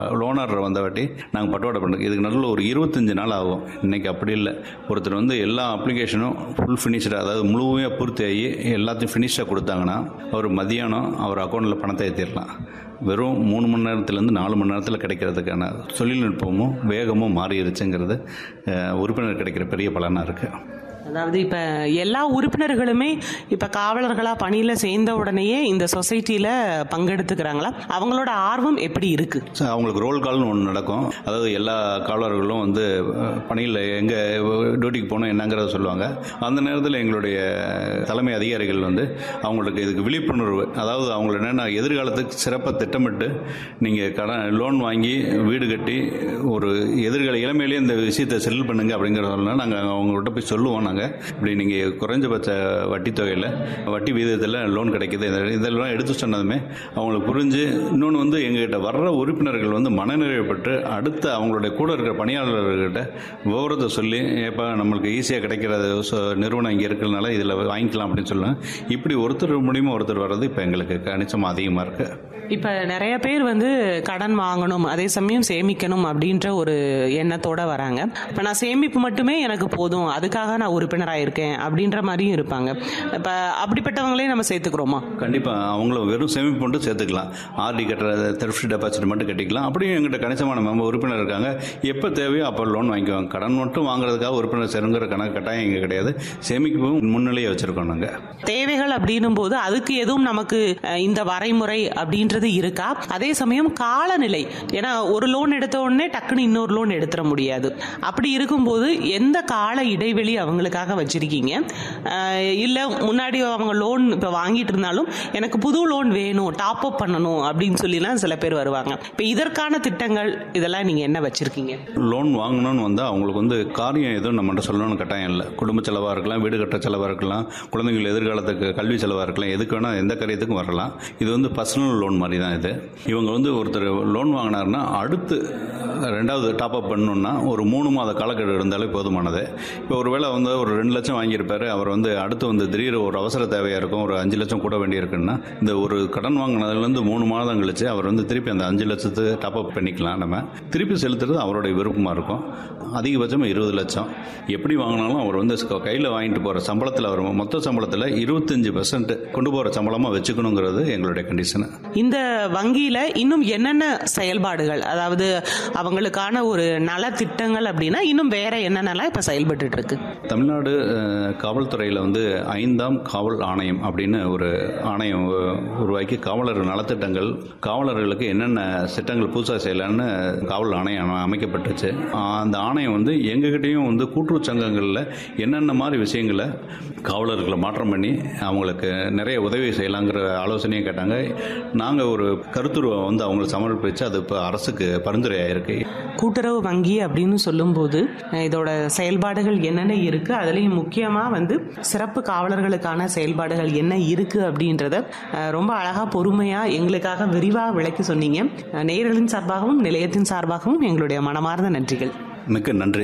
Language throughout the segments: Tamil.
லோனர் வந்த வாட்டி நாங்கள் பட்டுவாடை பண்ணுறோம் இதுக்கு நடுவில் ஒரு இருபத்தஞ்சு நாள் ஆகும் இன்னைக்கு அப்படி இல்லை ஒருத்தர் வந்து எல்லா அப்ளிகேஷனும் ஃபுல் ஃபினிஷ்டாக அதாவது முழுமையாக பூர்த்தி ஆகி எல்லாத்தையும் ஃபினிஷாக கொடுத்தாங்கன்னா அவர் மதியானம் அவர் அக்கௌண்ட்டில் பணத்தை ஏற்றிடலாம் வெறும் மூணு மணி நேரத்துலேருந்து நாலு மணி நேரத்தில் கிடைக்கிறதுக்கான தொழில்நுட்பமும் வேகமும் மாறிடுச்சுங்கிறது அஹ், உறுப்பினர் கிடைக்கிற பெரிய பலனாக இருக்குது அதாவது இப்ப எல்லா உறுப்பினர்களுமே இப்ப காவலர்களா பணியில சேர்ந்த உடனேயே இந்த சொசைட்டில பங்கெடுத்துக்கிறாங்களா அவங்களோட ஆர்வம் எப்படி இருக்கு ஸோ அவங்களுக்கு ரோல் கால்னு ஒன்று நடக்கும் அதாவது எல்லா காவலர்களும் வந்து பணியில் எங்கே டியூட்டிக்கு போகணும் என்னங்கிறத சொல்லுவாங்க அந்த நேரத்தில் எங்களுடைய தலைமை அதிகாரிகள் வந்து அவங்களுக்கு இதுக்கு விழிப்புணர்வு அதாவது அவங்கள என்னென்ன எதிர்காலத்துக்கு சிறப்பாக திட்டமிட்டு நீங்கள் கடன் லோன் வாங்கி வீடு கட்டி ஒரு எதிர்கால இளமையிலேயே இந்த விஷயத்தை செட்டில் பண்ணுங்க அப்படிங்கிறதெல்லாம் நாங்கள் அவங்கள்ட்ட போய் சொல்லுவோம் நாங்கள் இப்படி நீங்கள் குறைஞ்சபட்ச வட்டி தொகையில் வட்டி வீதத்தில் லோன் கிடைக்குது இத- இதெல்லாம் எடுத்து சொன்னதுமே அவங்களுக்கு புரிஞ்சு இன்னொன்று வந்து எங்ககிட்ட வர்ற உறுப்பினர்கள் வந்து மனநிறைவு பெற்று அடுத்த அவங்களுடைய கூட இருக்கிற பணியாளர்கள்கிட்ட விவரத்தை சொல்லி ஏப்பா நம்மளுக்கு ஈஸியாக கிடைக்கிற சொ- நிறுவனம் இங்கே இருக்கிறதுனால இதில் வாங்கிக்கலாம் அப்படின்னு சொல்லுவேன் இப்படி ஒருத்தர் மூலியமாக ஒருத்தர் வர்றது இப்போ எங்களுக்கு கணிசமாக அதிகமாக இருக்குது இப்ப நிறைய பேர் வந்து கடன் வாங்கணும் அதே சமயம் சேமிக்கணும் அப்படின்ற ஒரு எண்ணத்தோட வராங்க இப்ப நான் சேமிப்பு மட்டுமே எனக்கு போதும் அதுக்காக நான் உறுப்பினரா இருக்கேன் அப்படின்ற மாதிரியும் இருப்பாங்க இப்ப அப்படிப்பட்டவங்களையும் நம்ம சேர்த்துக்கிறோமா கண்டிப்பாக அவங்களும் வெறும் சேமிப்பு மட்டும் சேர்த்துக்கலாம் ஆர்டி கட்டுற தெர்ஃப்ட் டெபாசிட் மட்டும் கட்டிக்கலாம் அப்படியும் எங்கிட்ட கணிசமான மெம்பர் உறுப்பினர் இருக்காங்க எப்போ தேவையோ அப்போ லோன் வாங்கிக்குவாங்க கடன் மட்டும் வாங்குறதுக்காக உறுப்பினர் சேருங்கிற கணக்கு கட்டாயம் இங்கே கிடையாது சேமிக்கவும் முன்னிலையை வச்சுருக்கோம் நாங்கள் தேவைகள் அப்படின்னும் போது அதுக்கு எதுவும் நமக்கு அஹ், இந்த வரைமுறை அப்படின்றது இருக்கா அதே சமயம் காலநிலை ஏன்னா ஒரு லோன் எடுத்த உடனே டக்குன்னு இன்னொரு லோன் எடுத்துட முடியாது அப்படி இருக்கும்போது எந்த கால இடைவெளி அவங்களுக்காக வச்சிருக்கீங்க அஹ், இல்ல முன்னாடி அவங்க லோன் இப்ப வாங்கிட்டு இருந்தாலும் எனக்கு புது லோன் வேணும் டாப் அப் பண்ணணும் அப்படின்னு சொல்லிலாம் சில பேர் வருவாங்க இப்ப இதற்கான திட்டங்கள் இதெல்லாம் நீங்க என்ன வச்சிருக்கீங்க லோன் வாங்கணும்னு வந்தால் அவங்களுக்கு வந்து காரியம் எதுவும் நம்மகிட்ட சொல்லணும்னு கட்டாயம் இல்லை குடும்ப செலவாக இருக்கலாம் வீடு கட்டுற செலவாக இருக்கலாம் குழந்தைகள் எதிர்காலத்துக்கு கல்வி செலவாக இருக்கலாம் எதுக்கு வேணால் எந்த காரியத்துக்கும் வரலாம் இது வந்து பர்சனல் லோன் மாதிரி தான் இது இவங்க வந்து ஒருத்தர் லோன் வாங்கினாருன்னா அடுத்து ரெண்டாவது டாப் அப் பண்ணணும்னா ஒரு மூணு மாத காலக்கெடு இருந்தாலே போதுமானது இப்போ ஒருவேளை வந்து ஒரு ரெண்டு லட்சம் வாங்கியிருப்பாரு அவர் வந்து அடுத்து வந்து திடீர் ஒரு அவசர தேவையாக இருக்கும் ஒரு அஞ்சு லட்சம் கூட வேண்டியிருக்குன்னா இந்த ஒரு கடன் வாங்கினதுலேருந்து மூணு மாதம் கழிச்சு அவர் வந்து திருப்பி அந்த அஞ்சு லட்சத்து டாப் அப் பண்ணிக்கலாம் நம்ம திருப்பி செலுத்துறது அவருடைய விருப்பமாக இருக்கும் அதிகபட்சமாக இருபது லட்சம் எப்படி வாங்கினாலும் அவர் வந்து கையில் வாங்கிட்டு போகிற சம்பளத்தில் அவர் மொத்த சம்பளத்தில் இருபத்தஞ்சு பெர்சன்ட் கொண்டு போகிற சம்பளமாக வச்சுக்கணுங்கிறது எங்களுடைய கண்டிஷனு இந்த வங்கியில இன்னும் என்னென்ன செயல்பாடுகள் அதாவது அவங்களுக்கான ஒரு நல திட்டங்கள் அப்படின்னா இன்னும் வேற என்னென்னலாம் இப்ப செயல்பட்டு இருக்கு தமிழ்நாடு அஹ், காவல்துறையில் வந்து ஐந்தாம் காவல் ஆணையம் அப்படின்னு ஒரு ஆணையம் உ- உருவாக்கி காவலர் நலத்திட்டங்கள் காவலர்களுக்கு என்னென்ன திட்டங்கள் புதுசாக செய்யலான்னு காவல் ஆணையம் அமைக்கப்பட்டுச்சு ஆஹ், அந்த ஆணையம் வந்து எங்ககிட்டயும் வந்து கூட்டுறவு சங்கங்களில் என்னென்ன மாதிரி விஷயங்களை காவலர்களை மாற்றம் பண்ணி அவங்களுக்கு நிறைய உதவி செய்யலாங்கிற ஆலோசனையை கேட்டாங்க நாங்கள் ஒரு கருத்துருவை வந்து அவங்களுக்கு சமர்ப்பித்து அது இப்போ அரசுக்கு பரிந்துரை ஆயிருக்கு கூட்டுறவு வங்கி அப்படின்னு சொல்லும்போது அஹ், இதோட செயல்பாடுகள் என்னென்ன இருக்கு அதுலயும் முக்கியமா வந்து சிறப்பு காவலர்களுக்கான செயல்பாடுகள் என்ன இருக்கு அப்படின்றத அஹ், ரொம்ப அழகா பொறுமையா எங்களுக்காக விரிவா விளக்கி சொன்னீங்க அஹ், நேயர்களின் சார்பாகவும் நிலையத்தின் சார்பாகவும் எங்களுடைய மனமார்ந்த நன்றிகள் மிக்க நன்றி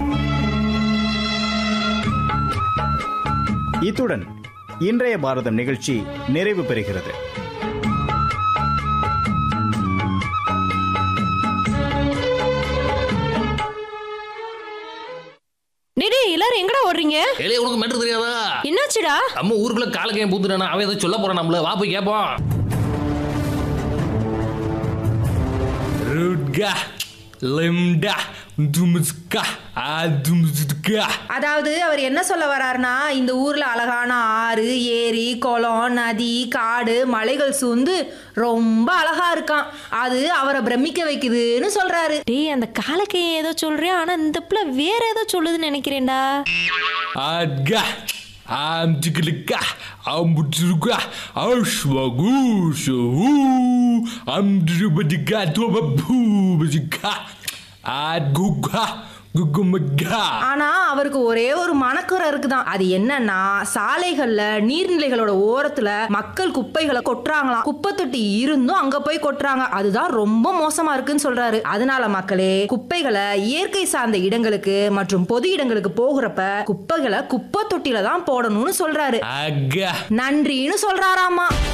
இத்துடன் இன்றைய பாரதம் நிகழ்ச்சி நிறைவு பெறுகிறது டேய் டேய், எல்லாரும் எங்கடா ஓடுறீங்க ஏலே உனக்கு மெட்ரு தெரியாதா என்னாச்சுடா நம்ம ஊருக்குள்ள காலக்கையும் பூத்துட்டானா அவன் ஏதோ சொல்ல போறான் நம்மள வா போய் கேட்போம் ருட்கா லிம்டா தும்ஸ்கா ஆ தும்ஸ்கா அதாவது அவர் என்ன சொல்ல வர்றாருன்னா இந்த ஊர்ல அழகான ஆறு ஏரி குளம் நதி காடு மலைகள் சூழ்ந்து ரொம்ப அழகா இருக்கான் அது அவரை பிரமிக்க வைக்குதுன்னு சொல்றாரு டேய் அந்த காலக்கையை ஏதோ சொல்றியா ஆனா இந்த பிள்ளை வேற ஏதோ சொல்லுதுன்னு நினைக்கிறேன்டா ஆட்கா ஆம் ஜிகிலுக்கா ஆம் புட்சுருக்கா ஆஷ்வகூஷு ஆம் திருபதிக்கா தோபூ பஜிக்கா ஆட் குக்கா குக்குமக்கா ஆனா அவருக்கு ஒரே ஒரு மனக்குறை இருக்குதான் அது என்னன்னா சாலைகள்ல நீர்நிலைகளோட ஓரத்துல மக்கள் குப்பைகளை கொட்டுறாங்களாம் குப்பை தொட்டி இருந்தும் அங்க போய் கொட்டுறாங்க அதுதான் ரொம்ப மோசமா இருக்குன்னு சொல்றாரு அதனால மக்களே குப்பைகளை இயற்கை சார்ந்த இடங்களுக்கு மற்றும் பொது இடங்களுக்கு போகிறப்ப குப்பைகளை குப்பை தொட்டில தான் போடணும்னு சொல்றாரு ஆகா நன்றின்னு சொல்றாராமா